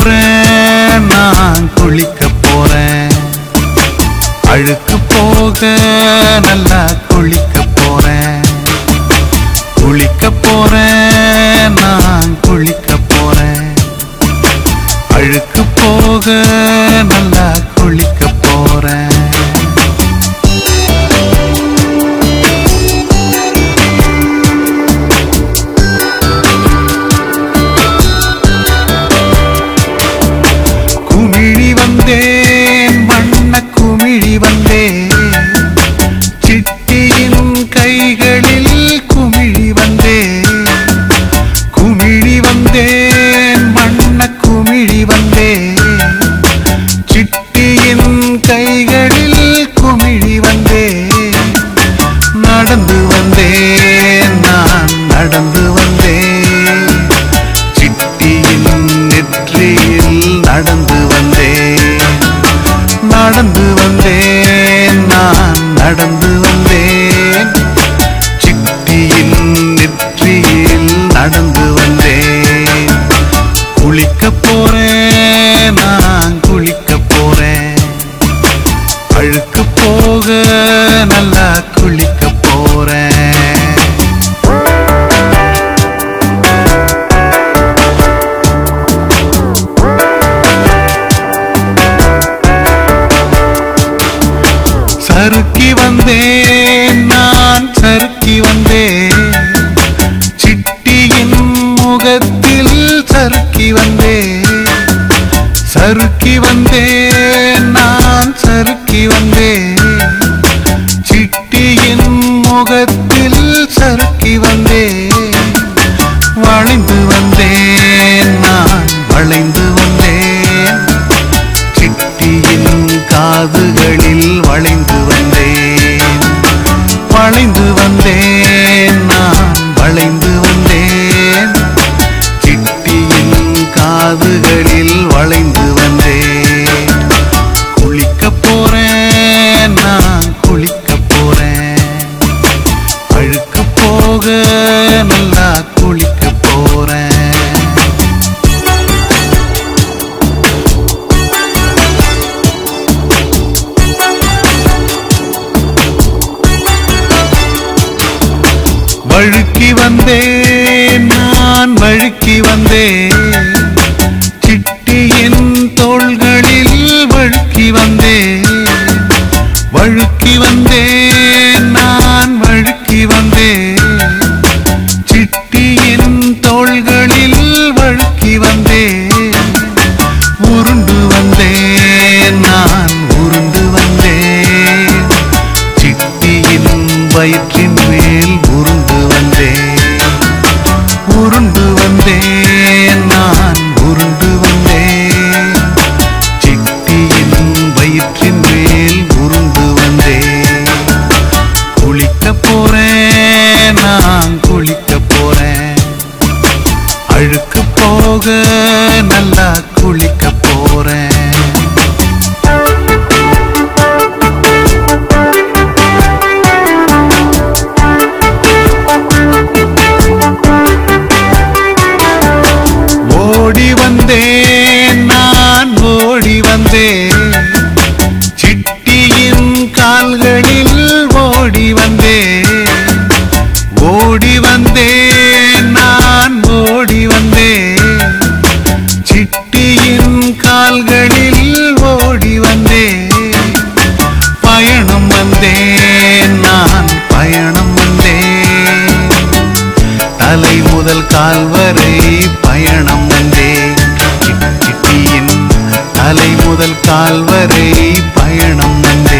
போறேன் நான் குளிக்க போறேன் அழுக்கு போக நல்லா குளிக்க போறேன் குளிக்க போறேன் நான் குளிக்க போறேன் அழுக்கு போக நல்லா குளிக்க போறேன் குமிழி வந்தேன் வண்ண குமிழி வந்தேன் சிட்டியின் கைகளில் குமிழி வந்தேன் குமிழி வந்தேன் வண்ண குமிழி வந்தேன் சிட்டியின் கைகளில் குமிழி வந்தேன் நடந்து வந்தேன் நான் நடந்து வந்தேன் சிட்டியின் நெற்றியில் நடந்து வந்தேன் நடந்து வந்தேன் நான் நடந்து வந்தேன் சிட்டியின் நெற்றியில் நடந்து வந்தேன் குளிக்க போறேன் நான் குளிக்க போறேன் அழுக்கு போக நல்லா குளிக்க போறேன் சறுக்கி வந்தேன் நான் சறுக்கி வந்தேன் சிட்டியின் முகத்தில் சறுக்கி வந்தேன் சறுக்கி வந்தேன் நான் சறுக்கி வந்தேன் சிட்டியின் முகத்தில் சறுக்கி வந்தேன் வளைந்து வந்தேன் நான் வளைந்து வந்தேன் சிட்டியின் காதுகளில் வளைந்து வந்தேன் வளைந்து வந்தேன் நான் வளைந்து வந்தேன் சிட்டியின் காதுகளில் வளைந்து வந்தேன் குளிக்க போறேன் நான் குளிக்க போறேன் அழுக்கு போக நல்லா குளிக்க போறேன் வழுக்கி வந்தேன் நான் வழுக்கி வந்தேன் சிட்டியின் தோள்களில் வழுக்கி வந்தேன் வழுக்கி வந்தேன் நான் வழுக்கி வந்தேன் சிட்டியின் தோள்களில் வழுக்கி வந்தேன் உருண்டு வந்தேன் நான் உருண்டு வந்தேன் சிட்டியின் வயிற்றின் மேல் உருண்டு வந்தேன் உருண்டு வந்தேன் நான் உருண்டு வந்தேன் சிட்டியின் வயிற்றின் மேல் உருண்டு வந்தேன் குளிக்க போறேன் நான் குளிக்க போறேன் அழுக்கு போக நல்லா குளிக்க போறேன் ஓடி வந்தேன் நான் ஓடி வந்தேன் சிட்டியின் கால்களில் ஓடி வந்தேன் ஓடி வந்தேன் நான் ஓடி வந்தேன் சிட்டியின் கால்களில் ஓடி வந்தேன் பயணம் வந்தேன் நான் பயணம் வந்தேன் தலை முதல் கால் வரை பயணம் வந்தேன் சிட்டியின் தலை முதல் கால் வரை பயணம் வந்தேன்